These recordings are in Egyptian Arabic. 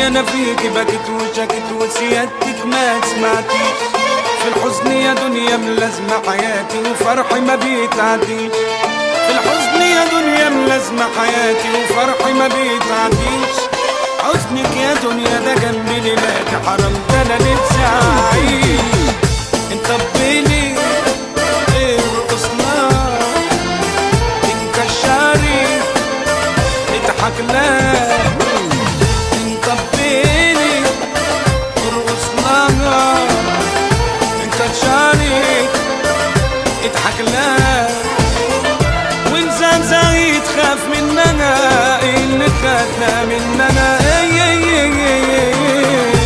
حبيبتي انا فيك بكت وشكت وسيادتك ما سمعتيش في الحزن يا دنيا ملازمة حياتي وفرحي ما بيتعديش في الحزن يا دنيا ملازمة حياتي وفرحي ما بيتعديش حزنك يا دنيا ده جنبي ليلاتي حرام ده انا نفسي اعيش انت بيني ارقصنا انكشاري اضحك لا انت بيني ارقصنا انت تشارك اضحك لا وانسان زي تخاف مننا ايه اللي خدنا مننا اي اي اي اي اي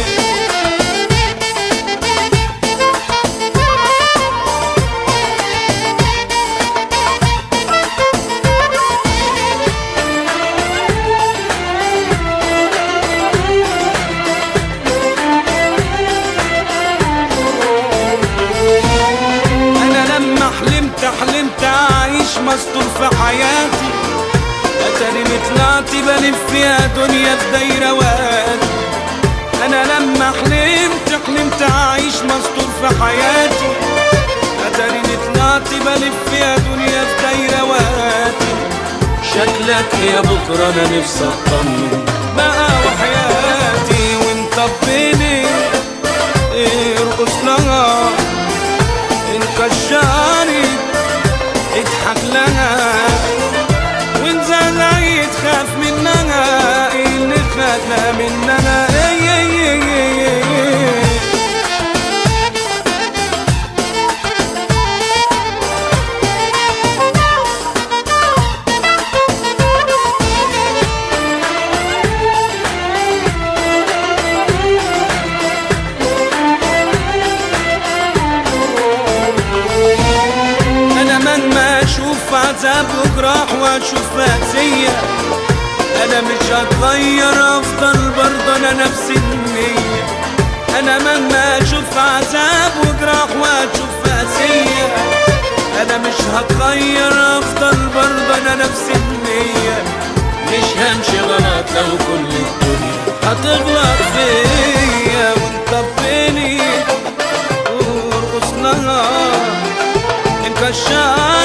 انا لما حلمت حلمت اعيش مستور في حياتي اتاريني طلعت بلف يا دنيا في دايره وادي انا لما حلمت حلمت اعيش مستور في حياتي اتاريني طلعت بلف يا دنيا في دايره وادي شكلك يا بكره انا نفسي اطمن بقى وحياتي وانت بيني ارقص لها انكشاري اضحك لها وانت زي تخاف منها ايه اللي خدنا مننا اي اي اي اي اي انا مهما اشوف عذاب وجراح واشوف مأسية انا مش هتغير افضل برضه انا نفس النية انا مهما اشوف عذاب وجراح واشوف مأسية انا مش هتغير افضل برضه انا نفس النية مش همشي غلط لو كل الدنيا هتغلط فيا وانت بيني وارقص لها انكشاف